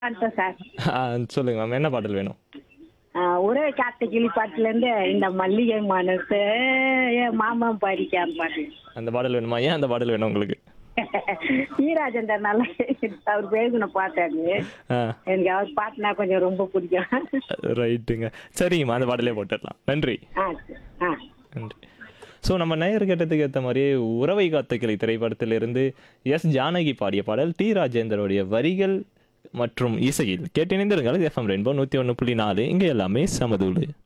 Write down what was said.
வணக்கம் சார் ஆ, சொல்லுங்க மேம் என்ன பாடல் வேணும் ஆ, ஒரே காத்த கிளி பாட்டுல இருந்து இந்த மல்லிகை மனசு என் மாமன் படிக்காம பாட்டு அந்த பாடல் வேணுமா ஏன் அந்த பாடல் வேணும் உங்களுக்கு ஈராஜந்தர் நல்லா அவர் பேசின பாட்டாரு ஆ எனக்கு அவர் பாட்டுனா கொஞ்சம் ரொம்ப பிடிக்கும் ரைட்டுங்க சரிங்கம்மா அந்த பாடலே போட்டுடலாம் நன்றி ஆ சரி. ஆ நன்றி ஸோ நம்ம நேயர் கேட்டதுக்கு ஏற்ற மாதிரியே உறவை காத்த கிளை திரைப்படத்திலிருந்து எஸ் ஜானகி பாடிய பாடல் டி ராஜேந்தருடைய வரிகள் மற்றும் இசையில் கேட்டிணைந்திருங்கள் எஃப்எம் ரெயின்போ நூற்றி ஒன்று புள்ளி நாலு இங்கே எல்லாமே சமதூளு